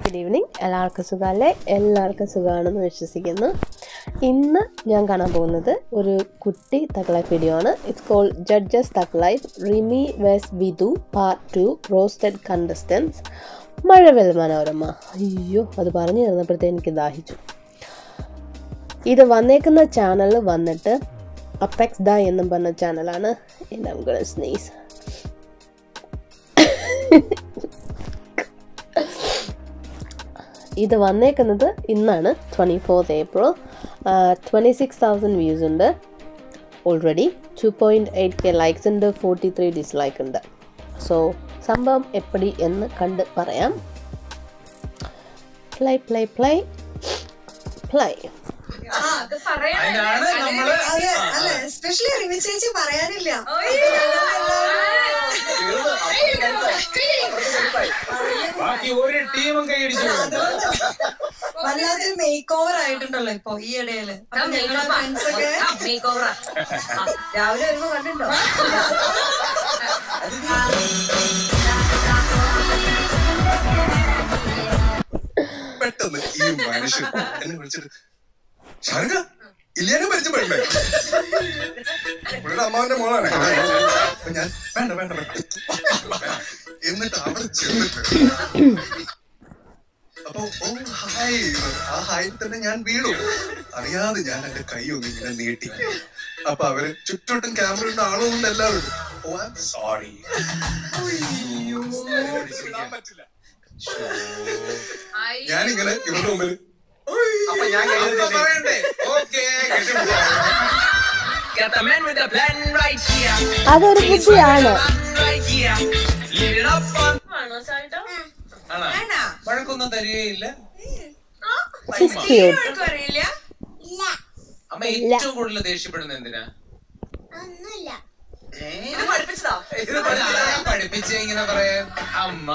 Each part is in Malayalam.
ഗുഡ് ഈവനിങ് എല്ലാവർക്കും സുഖമല്ലേ എല്ലാവർക്കും സുഖമാണെന്ന് വിശ്വസിക്കുന്നു ഇന്ന് ഞാൻ കാണാൻ പോകുന്നത് ഒരു കുട്ടി തക് ലൈഫ് വീഡിയോ ആണ് it's call judges thug life Rimi വെസ് Vidhu part two roasted contestants Mazhavil Manorama അയ്യോ അത് പറഞ്ഞു തന്നപ്പോഴത്തേ എനിക്ക് ദാഹിച്ചു ഇത് വന്നേക്കുന്ന ചാനൽ വന്നിട്ട് അപ്പെക്സ് ദ എന്നും പറഞ്ഞ ചാനലാണ് എൻ്റെ സ്നേസ് ഇത് വന്നേക്കുന്നത് ഇന്നാണ് twenty fourth April twenty six thousand views ഉണ്ട് already two point eight K likes ഉണ്ട് ഫോർട്ടി ത്രീ ഡിസ്ലൈക്ക് ഉണ്ട് സോ സംഭവം എപ്പടി എന്ന് കണ്ട് പറയാം പ്ലേ പ്ലേ പ്ലേ പ്ലേ അതിനാണ് നമ്മള് അതെ അല്ല എസ്പെഷ്യലി റിമി ചേച്ചി പറയാനില്ല ബാക്കി ഒരു ടീമും കൈയടിച്ചു വല്ലാത്തൊരു മേക്ക് ഓവർ ആയിട്ടുണ്ടല്ലോ ഇപ്പൊ ഈ ഇടയില് അപ്പൊ ഞങ്ങളെ ഫ്രണ്ട്സ് ഒക്കെ രാവിലെ വരുമ്പോ കണ്ടിട്ടുണ്ടോ പെട്ടെന്ന് ഈ മനുഷ്യൻ എന്നെ വിളിച്ചിട്ട് ഷാരുഖ ഇല്ലാനും പരിചയപ്പെടണ്ടേ പുള്ളിയുടെ അമ്മാവന്റെ മോളാണ് അപ്പൊ ഞാൻ വേണ്ട വേണ്ട വേണ്ട എന്നിട്ട് അവിടെ ചെന്നിട്ട് അപ്പൊ ഓ ഹായ് ആ ഹായിൽ തന്നെ ഞാൻ വീണു അറിയാതെ ഞാൻ എന്റെ കൈ ഒന്ന് ഇങ്ങനെ നീട്ടി അപ്പൊ അവര് ചുറ്റോട്ടും ക്യാമറ ഉണ്ട് ആളുകൊണ്ട് എല്ലാവരും ഓ ഐ സോറി പറ്റില്ല ഞാനിങ്ങനെ ഇവരുടെ മുമ്പിൽ അപ്പൊ ഞാൻ പറയണ്ടേ okay Got the man with the plan right here. അതൊരു കുട്ടിയാണ് Right here. Leave it up on. ആണോ വഴക്കൊന്നും തരികയില്ല ക്യൂട്ട് അറിയില്ല അമ്മ ഏറ്റവും കൂടുതൽ ദേഷ്യപ്പെടുന്ന എന്തിനാ ഏ? ഇത് പഠിപ്പിച്ച- പഠിപ്പിച്ച ഇങ്ങനെ പറയാൻ അമ്മ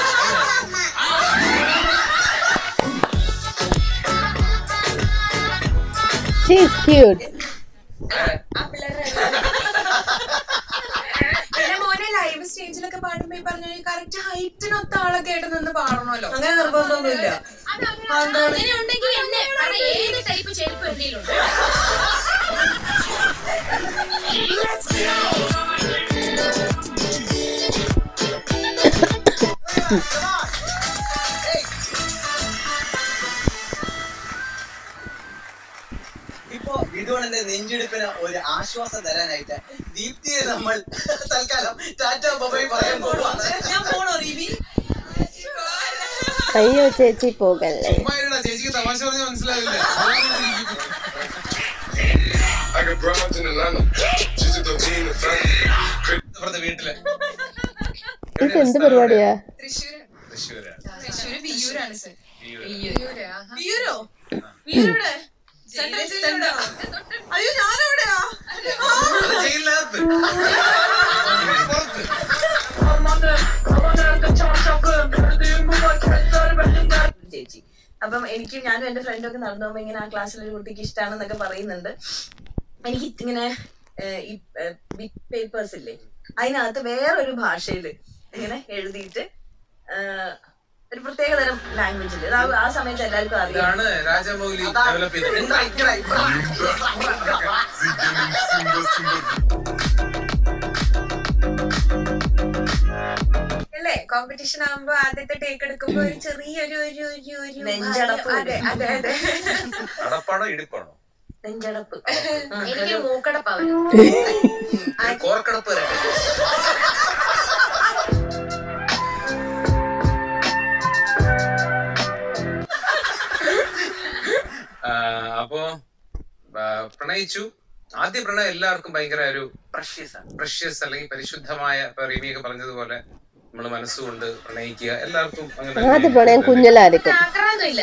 ഷീസ് ക്യൂട്ട് എന്റെ മോനെ ലൈവ് സ്റ്റേജിലൊക്കെ പാടുമ്പോ ഈ പറഞ്ഞ കറക്റ്റ് ഹൈറ്റിനൊത്ത ആളൊക്കെ ആയിട്ട് നിന്ന് പാടണമല്ലോ അങ്ങനെ നിർബന്ധമൊന്നുമില്ല അങ്ങനെ ഉണ്ടെങ്കിൽ എന്നെ കാരണം ഏത് ടൈപ്പ് ചെരുപ്പ് എന്തെങ്കിലും ഇപ്പൊ വിടുവണന്റെ നെഞ്ചെടുപ്പിന് ഒരു ആശ്വാസം തരാനായിട്ട് ദീപ്തിയെ നമ്മൾ തൽക്കാലം ടാറ്റ ബൊബൈ പറയാൻ പോവാണ് ഞാൻ പോണോ റിമി അയ്യോ ചേച്ചി പോകല്ലേ ഉമ്മ ഇരുടാ, ചേച്ചിക്ക് തമാശ പറഞ്ഞ മനസ്സിലാവില്ല I got broads in Atlanta. She's a dope in the family. അപ്പുറത്തെ വീട്ടില് ഇത് എന്ത് പരിപാടിയാ തൃശ്ശൂര് തൃശ്ശൂരാ തൃശ്ശൂര് വിയൂരാണ് സർ വിയൂര്. വിയൂരോ വിയൂരുടെ അയ്യോ ഞാനെവിടെയാ അത് ജയിലിനകത്ത്. പുറത്ത്. ചേച്ചി അപ്പം എനിക്ക് ഞാനും എന്റെ ഫ്രണ്ടും ഒക്കെ നടന്നു പോകുമ്പോ ഇങ്ങനെ ആ ക്ലാസ്സിൽ ഒരു കുട്ടിക്ക് ഇഷ്ടമാണെന്നൊക്കെ പറയുന്നുണ്ട് എനിക്ക് ഇങ്ങനെ ഏഹ്, ഈ ബിഗ് പേപ്പേഴ്സ് ഇല്ലേ അതിനകത്ത് വേറൊരു ഭാഷയില് ഇങ്ങനെ എഴുതിയിട്ട് ഏഹ്, ഒരു പ്രത്യേക തരം ലാംഗ്വേജിൽ അത് ആ- ആ സമയത്ത് എല്ലാവർക്കും അറിയാം ഇതാണ് രാജമൗലി ഡെവലപ്പ് ചെയ്തത് എന്താ ഇങ്ങനെ അല്ലേ കോമ്പറ്റീഷൻ ആകുമ്പോ ആദ്യത്തെ ടേക്ക് എടുക്കുമ്പോ ഒരു ചെറിയൊരു ഒരു ഒരു ഒരു നെഞ്ചടപ്പ് അതെ അതെ അതെ അടപ്പാണോ ഇടിപ്പാണോ നെഞ്ചടപ്പ് എനിക്ക് മൂക്കടപ്പാവും ഒരു കോർക്കടപ്പ് വരട്ടെ ആ, അപ്പോ ആ, പ്രണയിച്ചു ആദ്യ പ്രണയം എല്ലാവർക്കും ഭയങ്കര ഒരു പ്രഷ്യസ് ആണ് പ്രഷ്യസ് അല്ലെങ്കിൽ പരിശുദ്ധമായ ഇപ്പൊ റീമിയൊക്കെ പറഞ്ഞതുപോലെ നമ്മൾ മനസ്സുകൊണ്ട് പ്രണയിക്കുക എല്ലാവർക്കും അങ്ങനെ ആദ്യ പ്രണയം കുഞ്ഞലായിരിക്കും ആക്രാന്തം ഇല്ല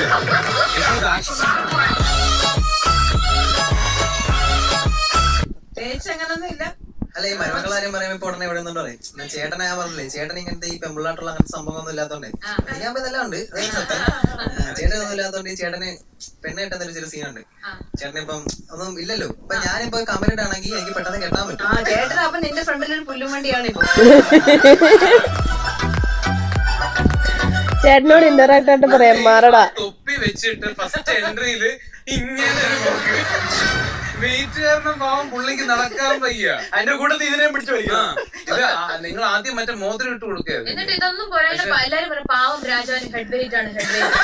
പ്രത്യേകിച്ച് അങ്ങനൊന്നും ഇല്ല അല്ല ഈ മരുമക്കൾ കാര്യം പറയുമ്പോ ഇപ്പൊ ഉടനെ ഇവിടെ നിന്നോണ്ട് പറയും ഞാൻ ചേട്ടനെ ഞാൻ പറഞ്ഞില്ലേ ചേട്ടൻ ഇങ്ങനത്തെ ഈ പെമ്പിള്ളാട്ടുള്ള അങ്ങനത്തെ സംഭവമൊന്നും ഇല്ലാത്തോണ്ടേ ഞാൻ ഇതെല്ലാം ഉണ്ട് അതാണ് സത്യം. ആ, ചേട്ടനൊന്നും ഇല്ലാത്തോണ്ട് ഈ ചേട്ടന് പെണ്ണ് കെട്ടുന്ന ഒരു ചെറിയ സീനുണ്ട് ചേട്ടൻ ഇപ്പം ഒന്നും ഇല്ലല്ലോ ഇപ്പൊ ഞാനിപ്പോ കമ്പനിയുടെ ആണെങ്കിൽ എനിക്ക് പെട്ടെന്ന് കെട്ടാൻ പറ്റും ആ ചേട്ടൻ അപ്പൊ നിന്റെ ഫ്രണ്ടിൽ ഒരു പുല്ലുവണ്ടിയാണ് ഇപ്പൊ ചേട്ടനോട് ഇന്ററാക്ട് ആയിട്ട് പറയാം മാറടാ തൊപ്പി വെച്ചിട്ട് ഫസ്റ്റ് എൻട്രിയില് ഇങ്ങനെ ഒരു പോക്ക് വെയിറ്റ് കാരണം പാവം പുള്ളിക്ക് നടക്കാൻ വയ്യ അതിന്റെ കൂട്ടത്തിൽ ഇതിനെ പിടിച്ചു ആ, ഇത് ആ- നിങ്ങൾ ആദ്യം മറ്റേ മോതിരം ഇട്ട് കൊടുക്കരുത് എന്നിട്ട് ഇതൊന്നും പോരാണ്ട് എല്ലാരും പറയും പാവം രാജാവിന് ഹെഡ് വെയിറ്റ് ആണ് ഹെഡ് വെയിറ്റ്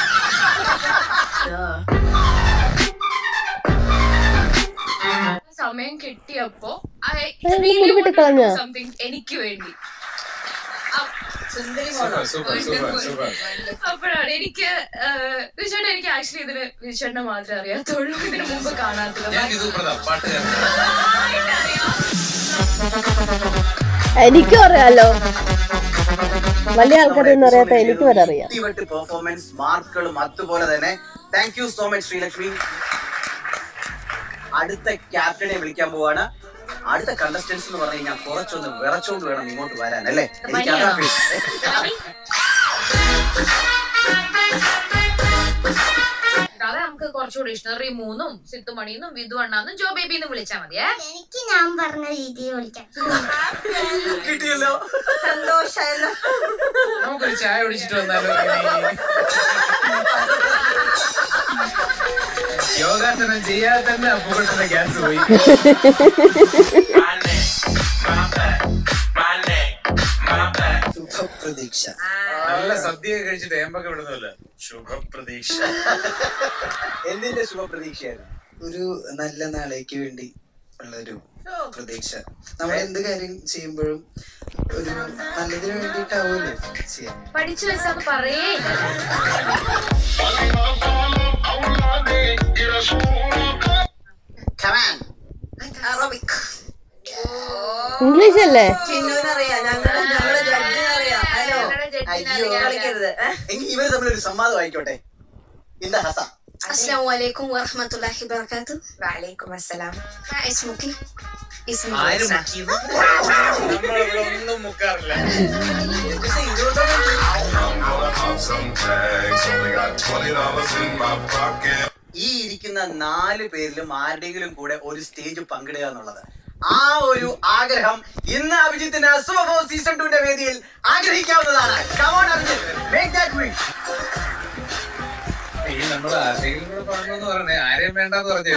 സമയം കിട്ടിയപ്പോ I ഏ, really മുടി വെട്ടി wanted to do കളഞ്ഞോ? something എനിക്ക് വേണ്ടി സുന്ദരി സൂപ്പർ സൂപ്പർ സൂപ്പർ സൂപ്പർ അപ്പോഴാണ് എനിക്ക് വിജയുടെ എനിക്ക് ആക്ച്വലി ഇതിന് വിജയുടെ മാത്രമേ അറിയാത്തുള്ളൂ ഇതിന് മുമ്പ് കാണാത്തുള്ളൂ ഞാൻ ഇത് പ്രതാപ് പാട്ടുകാരൻ എനിക്കും അറിയാലോ വലിയ ആൾക്കാരൊന്നും അറിയാത്ത എനിക്ക് വരെ അറിയാം ഇവട്ട് പെർഫോമൻസ് മാർക്കുകളും അതുപോലെ തന്നെ thank you so much Sreelakshmi അടുത്ത ക്യാപ്റ്റനെ വിളിക്കാൻ പോവാണ് അടുത്ത കണ്ടസ്റ്റൻസ് എന്ന് പറഞ്ഞു കഴിഞ്ഞാൽ കുറച്ചൊന്ന് വിറച്ചോണ്ട് വേണം ഇങ്ങോട്ട് വരാൻ അല്ലേ എനിക്ക് അതാ feel. അതെ നമുക്ക് കുറച്ചുകൂടി ഇഷ്ടം റീമൂന്നും സിത്തുമണിന്നും വിധു അണ്ണാന്നും ജോ ബേബിന്നും വിളിച്ചാൽ മതിയേ എനിക്ക് ഞാൻ പറഞ്ഞ രീതിയിൽ വിളിക്കാം കിട്ടിയല്ലോ സന്തോഷായല്ലോ നമുക്കൊരു ചായ കുടിച്ചിട്ട് വന്നാലോ യോഗാസനം ചെയ്യാതെ തന്നെ അപ്പുറത്തുള്ള ഗ്യാസ് പോയി ശുഭപ്രതീക്ഷ നല്ല സദ്യ കഴിച്ചിട്ട് ഏമ്പൊക്കെ വിടുന്നല്ലോ ശുഭപ്രതീക്ഷ എന്തിന്റെ ശുഭപ്രതീക്ഷയായിരുന്നു ഒരു നല്ല നാളേക്ക് വേണ്ടി ഉള്ള ഒരു പ്രതീക്ഷ നമ്മൾ എന്ത് കാര്യം ചെയ്യുമ്പോഴും ഒരു നല്ലതിന് വേണ്ടിയിട്ടാവുമല്ലോ ചെയ്യാം പഠിച്ചു വെച്ചാൽ പറയേ Come on. അറബിക് ഇംഗ്ലീഷ് അല്ലേ ചിന്നുവിനറിയാം ഞങ്ങള് ഞങ്ങളെ ജഡ്ജിനറിയാം ഹലോ അയ്യോ. കളിക്കരുത് എങ്കിൽ ഇവര് തമ്മിൽ ഒരു സംവാദം ആയിക്കോട്ടെ എന്താ ഹസ السلام عليكم ورحمة الله وبركاته വലൈക്കും അസ്സലാം ما اسمك؟ ഇസ്മി ആരും ഹുസ്ന. നമ്മളിവിടെ ഒന്നും മുക്കാറില്ല ഈ ഇരിക്കുന്ന നാല് പേരിലും ആരുടെയെങ്കിലും കൂടെ ഒരു സ്റ്റേജ് പങ്കിടുക എന്നുള്ളത് ആ ഒരു ആഗ്രഹം ഇന്ന് അഭിജിത്തിന്റെ സുബോ സീസൺ ടുന്റെ വേദിയിൽ ആഗ്രഹിക്കാവുന്നതാണ് Come on, Abhijith. Make that wish. ഈ നമ്മൾ ആരെങ്കിലും കൂടെ പാടണമെന്ന് പറഞ്ഞേ ആരെയും വേണ്ടെന്ന് പറഞ്ഞു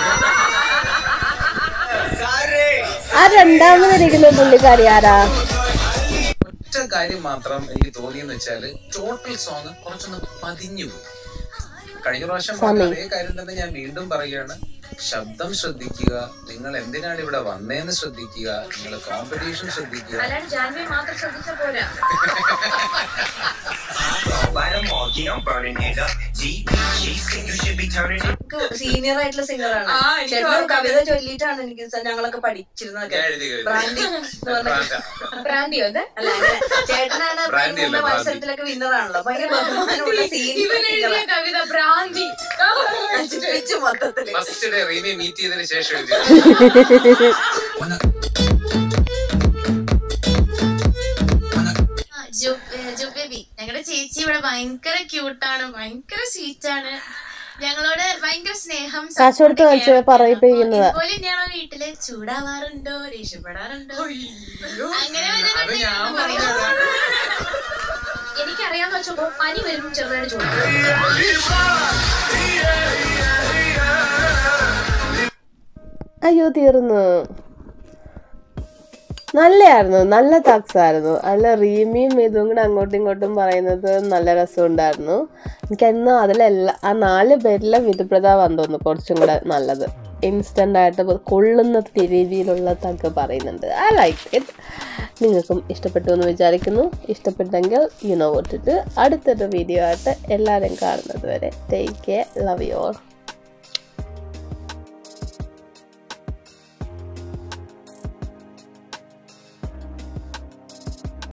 ആ രണ്ടാമതിരിക്കുന്ന പുള്ളിക്കാരി ആരാ ഒറ്റ കാര്യം മാത്രം എനിക്ക് തോന്നിയെന്ന് വെച്ചാല് ടോട്ടൽ സോങ് കുറച്ചൊന്ന് പതിഞ്ഞു പോയി. കഴിഞ്ഞ പ്രാവശ്യം പറഞ്ഞ സമയം. അതേ കാര്യം തന്നെ ഞാൻ വീണ്ടും പറയുകയാണ് ശബ്ദം ശ്രദ്ധിക്കുക നിങ്ങൾ എന്തിനാണ് ഇവിടെ വന്നേന്ന് ശ്രദ്ധിക്കുക നിങ്ങൾ കോമ്പറ്റീഷൻ ശ്രദ്ധിക്കുക അല്ലാണ്ട് ജാൻവി മാത്രം ശ്രദ്ധിച്ച പോരാ സീനിയർ ആയിട്ടുള്ള സിംഗറാണ് ആ, എനിക്ക് ചേട്ടൻ ഓർമ്മയുണ്ട്. കവിത ചൊല്ലിയിട്ടാണ് എനിക്ക് സ- ഞങ്ങളൊക്കെ പഠിച്ചിരുന്നതൊക്കെ ഞാൻ എഴുതി കഴിഞ്ഞു. ബ്രാൻഡി എന്ന് പറഞ്ഞ ബ്രാൻഡിയോ അത് അല്ല അങ്ങനെ ചേട്ടനാണ് ബ്രാൻഡി അല്ല, മുമ്പ് ബ്രാൻഡി. മത്സരത്തിലൊക്കെ വിന്നറാണല്ലോ ഭയങ്കര ബഹുമാനമുള്ള സീനിയർ ഇവൻ എഴുതിയ കവിത ബ്രാന്തി നശിപ്പിച്ചു മൊത്തത്തില് ഫസ്റ്റ് ഡേ റീമി മീറ്റ് ചെയ്തതിന് ശേഷം എഴുതി ജുബേബി ഞങ്ങളുടെ ചേച്ചി ഇവിടെ ഭയങ്കര ക്യൂട്ടാണ് ഭയങ്കര സ്വീറ്റ് ആണ് ഞങ്ങളോട് ഭയങ്കര സ്നേഹം കാശ് കൊടുത്ത് കളിച്ച് പറയിപ്പിക്കുന്നതാ. ഇതുപോലെ തന്നെയാണോ വീട്ടില് ചൂടാവാറുണ്ടോ രക്ഷപ്പെടാറുണ്ടോ അങ്ങനെ അത് വല്ലതും ഞാൻ ഉണ്ടെങ്കിൽ പറയൂ. പറഞ്ഞതാ. എനിക്കറിയാന്ന് വെച്ചപ്പോ പനി വരും ചെറുതായിട്ട് ചോദിക്കും അയ്യോ തീർന്നു നല്ലയായിരുന്നു നല്ല ടക്സ് ആയിരുന്നു അല്ല റീമിയും ഇതും കൂടെ അങ്ങോട്ടും ഇങ്ങോട്ടും പറയുന്നത് നല്ല രസമുണ്ടായിരുന്നു എനിക്ക് എന്നാ അതിലെല്ലാം ആ നാല് പേരിലെ വിധുപ്രതാപാന്ന് തോന്നുന്നു കുറച്ചും കൂടെ നല്ലത് ഇൻസ്റ്റൻ്റ് ആയിട്ട് കൊള്ളുന്ന രീതിയിലുള്ള തഗ് പറയുന്നുണ്ട് ഐ ലൈക്ക് ഇറ്റ് നിങ്ങൾക്കും ഇഷ്ടപ്പെട്ടു എന്ന് വിചാരിക്കുന്നു ഇഷ്ടപ്പെട്ടെങ്കിൽ യു നോ വോട്ടിട്ട് അടുത്തൊരു വീഡിയോ ആയിട്ട് എല്ലാവരും കാണുന്നത് വരെ take care love you all